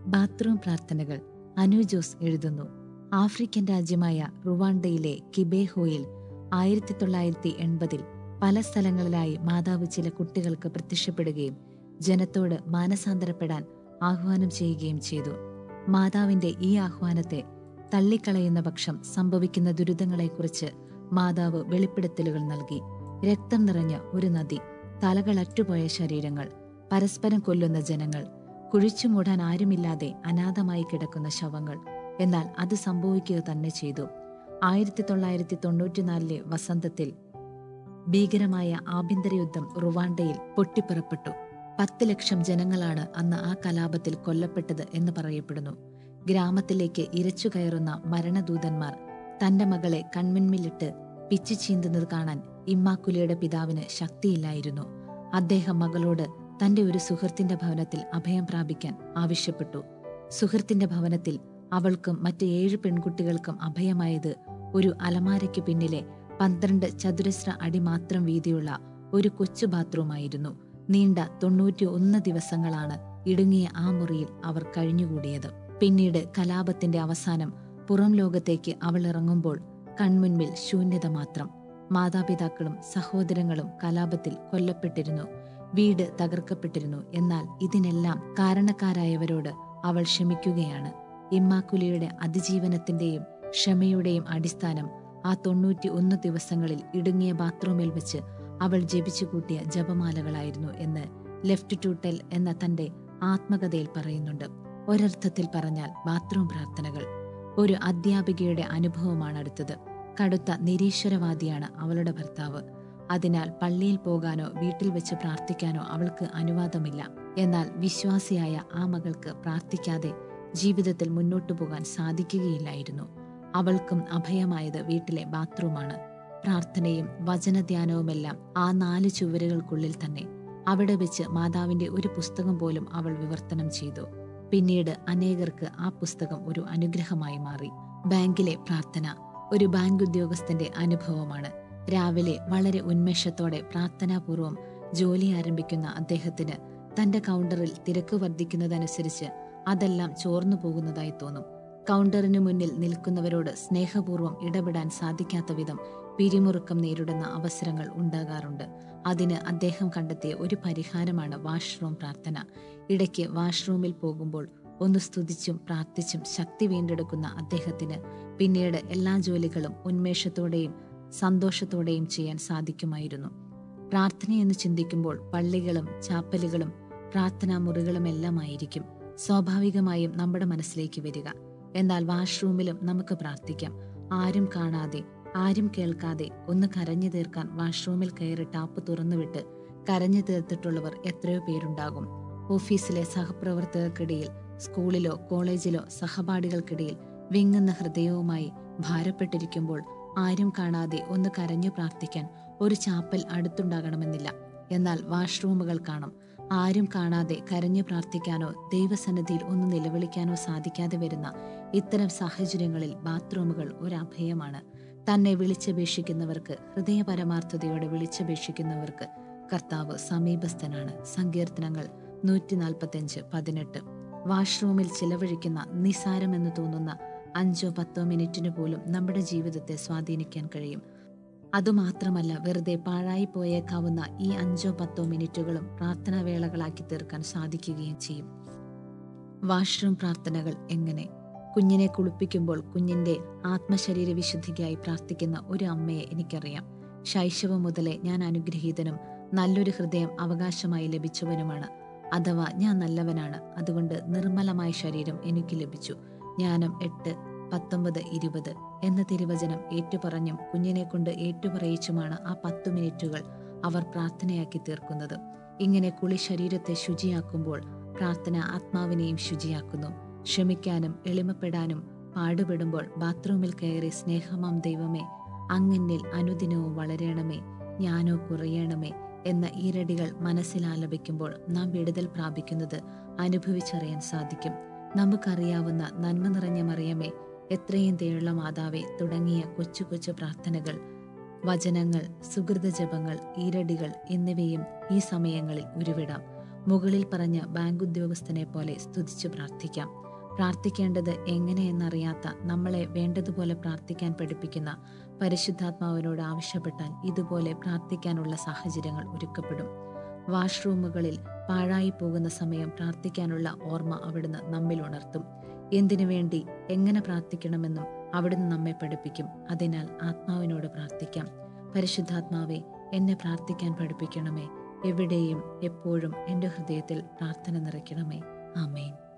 bathroom പ്രാർത്ഥനകൾ അനു ജോസ് എഴുതുന്നു African രാജ്യമായ റുവാണ്ടയിലെ കിബേഹോയിൽ ആയിരത്തി തൊള്ളായിരത്തി എൺപതിൽ പല സ്ഥലങ്ങളിലായി മാതാവ് ചില കുട്ടികൾക്ക് പ്രത്യക്ഷപ്പെടുകയും ജനത്തോട് മാനസാന്തരപ്പെടാൻ ആഹ്വാനം ചെയ്യുകയും ചെയ്തു മാതാവിന്റെ ഈ ആഹ്വാനത്തെ തള്ളിക്കളയുന്ന പക്ഷം സംഭവിക്കുന്ന ദുരിതങ്ങളെക്കുറിച്ച് മാതാവ് വെളിപ്പെടുത്തലുകൾ നൽകി രക്തം നിറഞ്ഞ ഒരു നദി തലകളറ്റുപോയ ശരീരങ്ങൾ പരസ്പരം കൊല്ലുന്ന ജനങ്ങൾ കുഴിച്ചു മൂടാൻ ആരുമില്ലാതെ അനാഥമായി കിടക്കുന്ന ശവങ്ങൾ എന്നാൽ അത് സംഭവിക്കുക തന്നെ ചെയ്തു ആയിരത്തി തൊള്ളായിരത്തി തൊണ്ണൂറ്റിനാലിലെ വസന്തത്തിൽ ഭീകരമായ ആഭ്യന്തര യുദ്ധം റുവാണ്ടയിൽ പൊട്ടിപ്പുറപ്പെട്ടു പത്ത് ലക്ഷം ജനങ്ങളാണ് അന്ന് ആ കലാപത്തിൽ കൊല്ലപ്പെട്ടത് എന്ന് പറയപ്പെടുന്നു ഗ്രാമത്തിലേക്ക് ഇരച്ചു കയറുന്ന മരണദൂതന്മാർ തന്റെ മകളെ കൺമുൻപിലിട്ട് പിച്ചു ചീന്തുന്നത് കാണാൻ ഇമ്മാക്കുലിയുടെ പിതാവിന് ശക്തിയില്ലായിരുന്നു അദ്ദേഹം മകളോട് തന്റെ ഒരു സുഹൃത്തിന്റെ ഭവനത്തിൽ അഭയം പ്രാപിക്കാൻ ആവശ്യപ്പെട്ടു സുഹൃത്തിന്റെ ഭവനത്തിൽ അവൾക്കും മറ്റ് ഏഴ് പെൺകുട്ടികൾക്കും അഭയമായത് ഒരു അലമാരയ്ക്ക് പിന്നിലെ പന്ത്രണ്ട് ചതുരശ്ര അടി മാത്രം വീതിയുള്ള ഒരു കൊച്ചു ബാത്റൂമായിരുന്നു നീണ്ട തൊണ്ണൂറ്റി ഒന്ന് ദിവസങ്ങളാണ് ഇടുങ്ങിയ ആ മുറിയിൽ അവർ കഴിഞ്ഞുകൂടിയത് പിന്നീട് കലാപത്തിന്റെ അവസാനം പുറം ലോകത്തേക്ക് അവൾ ഇറങ്ങുമ്പോൾ കൺമുൻപിൽ ശൂന്യത മാത്രം മാതാപിതാക്കളും സഹോദരങ്ങളും കലാപത്തിൽ കൊല്ലപ്പെട്ടിരുന്നു വീട് തകർക്കപ്പെട്ടിരുന്നു എന്നാൽ ഇതിനെല്ലാം കാരണക്കാരായവരോട് അവൾ ക്ഷമിക്കുകയാണ് ഇമ്മാക്കുലിയുടെ അതിജീവനത്തിന്റെയും ക്ഷമയുടെയും അടിസ്ഥാനം ആ തൊണ്ണൂറ്റി ഒന്ന് ദിവസങ്ങളിൽ ഇടുങ്ങിയ ബാത്റൂമിൽ വെച്ച് അവൾ ജപിച്ചു കൂട്ടിയ ജപമാലകളായിരുന്നു എന്ന് ലെഫ്റ്റ് ടു ടെൽ എന്ന തന്റെ ആത്മകഥയിൽ പറയുന്നുണ്ട് ഒരർത്ഥത്തിൽ പറഞ്ഞാൽ ബാത്റൂം പ്രാർത്ഥനകൾ ഒരു അധ്യാപികയുടെ അനുഭവമാണ് അടുത്തത് കടുത്ത നിരീശ്വരവാദിയാണ് അവളുടെ ഭർത്താവ് അതിനാൽ പള്ളിയിൽ പോകാനോ വീട്ടിൽ വെച്ച് പ്രാർത്ഥിക്കാനോ അവൾക്ക് അനുവാദമില്ല എന്നാൽ വിശ്വാസിയായ ആ മകൾക്ക് പ്രാർത്ഥിക്കാതെ ജീവിതത്തിൽ മുന്നോട്ടു പോകാൻ സാധിക്കുകയില്ലായിരുന്നു അവൾക്കും അഭയമായത് വീട്ടിലെ ബാത്റൂമാണ് പ്രാർത്ഥനയും വചനധ്യാനവുമെല്ലാം ആ നാല് ചുവരുകൾക്കുള്ളിൽ തന്നെ അവിടെ വെച്ച് മാതാവിന്റെ ഒരു പുസ്തകം പോലും അവൾ വിവർത്തനം ചെയ്തു പിന്നീട് അനേകർക്ക് ആ പുസ്തകം ഒരു അനുഗ്രഹമായി മാറി ബാങ്കിലെ പ്രാർത്ഥന ഒരു ബാങ്ക് ഉദ്യോഗസ്ഥന്റെ അനുഭവമാണ് രാവിലെ വളരെ ഉന്മേഷത്തോടെ പ്രാർത്ഥനാപൂർവം ജോലി ആരംഭിക്കുന്ന അദ്ദേഹത്തിന് തന്റെ കൗണ്ടറിൽ തിരക്ക് വർദ്ധിക്കുന്നതനുസരിച്ച് അതെല്ലാം ചോർന്നു പോകുന്നതായി തോന്നും കൗണ്ടറിന് മുന്നിൽ നിൽക്കുന്നവരോട് സ്നേഹപൂർവ്വം ഇടപെടാൻ സാധിക്കാത്ത വിധം പിരിമുറുക്കം നേരിടുന്ന അവസരങ്ങൾ ഉണ്ടാകാറുണ്ട് അതിന് അദ്ദേഹം കണ്ടെത്തിയ ഒരു പരിഹാരമാണ് വാഷ്റൂം പ്രാർത്ഥന ഇടയ്ക്ക് വാഷ്റൂമിൽ പോകുമ്പോൾ ഒന്ന് സ്തുതിച്ചും പ്രാർത്ഥിച്ചും ശക്തി വീണ്ടെടുക്കുന്ന അദ്ദേഹത്തിന് പിന്നീട് എല്ലാ ജോലികളും ഉന്മേഷത്തോടെയും സന്തോഷത്തോടെയും ചെയ്യാൻ സാധിക്കുമായിരുന്നു പ്രാർത്ഥനയെന്ന് ചിന്തിക്കുമ്പോൾ പള്ളികളും ചാപ്പലുകളും പ്രാർത്ഥനാ മുറികളുമെല്ലാമായിരിക്കും സ്വാഭാവികമായും നമ്മുടെ മനസ്സിലേക്ക് വരിക എന്നാൽ വാഷ്റൂമിലും നമുക്ക് പ്രാർത്ഥിക്കാം ആരും കാണാതെ ആരും കേൾക്കാതെ ഒന്ന് കരഞ്ഞു തീർക്കാൻ വാഷ്റൂമിൽ കയറി ടാപ്പ് തുറന്നുവിട്ട് കരഞ്ഞു തീർത്തിട്ടുള്ളവർ എത്രയോ പേരുണ്ടാകും ഓഫീസിലെ സഹപ്രവർത്തകർക്കിടയിൽ സ്കൂളിലോ കോളേജിലോ സഹപാഠികൾക്കിടയിൽ വിങ്ങുന്ന ഹൃദയവുമായി ഭാരപ്പെട്ടിരിക്കുമ്പോൾ ആരും കാണാതെ ഒന്ന് കരഞ്ഞു പ്രാർത്ഥിക്കാൻ ഒരു ചാപ്പൽ അടുത്തുണ്ടാകണമെന്നില്ല എന്നാൽ വാഷ്റൂമുകൾ കാണും ആരും കാണാതെ കരഞ്ഞു പ്രാർത്ഥിക്കാനോ ദൈവസന്നിധിയിൽ ഒന്ന് നിലവിളിക്കാനോ സാധിക്കാതെ വരുന്ന ഇത്തരം സാഹചര്യങ്ങളിൽ ബാത്റൂമുകൾ ഒരു അഭയമാണ് തന്നെ വിളിച്ചപേക്ഷിക്കുന്നവർക്ക് ഹൃദയപരമാർത്ഥതയോടെ വിളിച്ചപേക്ഷിക്കുന്നവർക്ക് കർത്താവ് സമീപസ്ഥനാണ് സങ്കീർത്തനങ്ങൾ നൂറ്റി നാൽപ്പത്തഞ്ച് പതിനെട്ട് വാഷ്റൂമിൽ ചിലവഴിക്കുന്ന നിസാരമെന്ന് തോന്നുന്ന അഞ്ചോ പത്തോ മിനിറ്റിന് പോലും നമ്മുടെ ജീവിതത്തെ സ്വാധീനിക്കാൻ കഴിയും അതുമാത്രമല്ല വെറുതെ പാഴായി പോയേക്കാവുന്ന ഈ അഞ്ചോ പത്തോ മിനിറ്റുകളും പ്രാർത്ഥനാവേളകളാക്കി തീർക്കാൻ സാധിക്കുകയും ചെയ്യും വാഷ്റൂം പ്രാർത്ഥനകൾ എങ്ങനെ കുഞ്ഞിനെ കുളിപ്പിക്കുമ്പോൾ കുഞ്ഞിന്റെ ആത്മശരീര വിശുദ്ധിക്കായി പ്രാർത്ഥിക്കുന്ന ഒരു അമ്മയെ എനിക്കറിയാം ശൈശവം മുതലേ ഞാൻ അനുഗ്രഹീതനും നല്ലൊരു ഹൃദയം അവകാശമായി ലഭിച്ചവനുമാണ് അഥവാ ഞാൻ നല്ലവനാണ് അതുകൊണ്ട് നിർമ്മലമായ ശരീരം എനിക്ക് ലഭിച്ചു ജ്ഞാനം എട്ട് പത്തൊമ്പത് ഇരുപത് എന്ന തിരുവചനം ഏറ്റുപറഞ്ഞും കുഞ്ഞിനെ കൊണ്ട് ഏറ്റുപറയിച്ചുമാണ് ആ പത്തു മിനിറ്റുകൾ അവർ പ്രാർത്ഥനയാക്കി തീർക്കുന്നത് ഇങ്ങനെ കുളി ശരീരത്തെ ശുചിയാക്കുമ്പോൾ പ്രാർത്ഥന ആത്മാവിനെയും ശുചിയാക്കുന്നു ക്ഷമിക്കാനും എളിമപ്പെടാനും പാടുപെടുമ്പോൾ ബാത്റൂമിൽ കയറി സ്നേഹമാം ദൈവമേ അങ്ങന്നിൽ അനുദിനവും വളരണമേ ഞാനോ കുറയണമേ എന്ന ഈരടികൾ മനസ്സിൽ ആലപിക്കുമ്പോൾ നാം വിടുതൽ പ്രാപിക്കുന്നത് അനുഭവിച്ചറിയാൻ സാധിക്കും നമുക്കറിയാവുന്ന നന്മ നിറഞ്ഞ മറിയമേ എത്രയും ദയുള്ള മാതാവേ തുടങ്ങിയ കൊച്ചു കൊച്ചു പ്രാർത്ഥനകൾ വചനങ്ങൾ സുഹൃത ജപങ്ങൾ ഈരടികൾ എന്നിവയും ഈ സമയങ്ങളിൽ ഉരുവിടാം മുകളിൽ പറഞ്ഞ ബാങ്ക് ഉദ്യോഗസ്ഥനെ പോലെ സ്തുതിച്ചു പ്രാർത്ഥിക്കാം പ്രാർത്ഥിക്കേണ്ടത് എങ്ങനെയെന്നറിയാത്ത നമ്മളെ വേണ്ടതുപോലെ പ്രാർത്ഥിക്കാൻ പഠിപ്പിക്കുന്ന പരിശുദ്ധാത്മാവിനോട് ആവശ്യപ്പെട്ടാൽ ഇതുപോലെ പ്രാർത്ഥിക്കാനുള്ള സാഹചര്യങ്ങൾ ഒരുക്കപ്പെടും വാഷ്റൂമുകളിൽ പാഴായി പോകുന്ന സമയം പ്രാർത്ഥിക്കാനുള്ള ഓർമ്മ അവിടുന്ന് നമ്മിൽ ഉണർത്തും എന്തിനു വേണ്ടി എങ്ങനെ പ്രാർത്ഥിക്കണമെന്നും അവിടുന്ന് നമ്മെ പഠിപ്പിക്കും അതിനാൽ ആത്മാവിനോട് പ്രാർത്ഥിക്കാം പരിശുദ്ധാത്മാവെ എന്നെ പ്രാർത്ഥിക്കാൻ പഠിപ്പിക്കണമേ എവിടെയും എപ്പോഴും എൻ്റെ ഹൃദയത്തിൽ പ്രാർത്ഥന നിറയ്ക്കണമേ ആമേൻ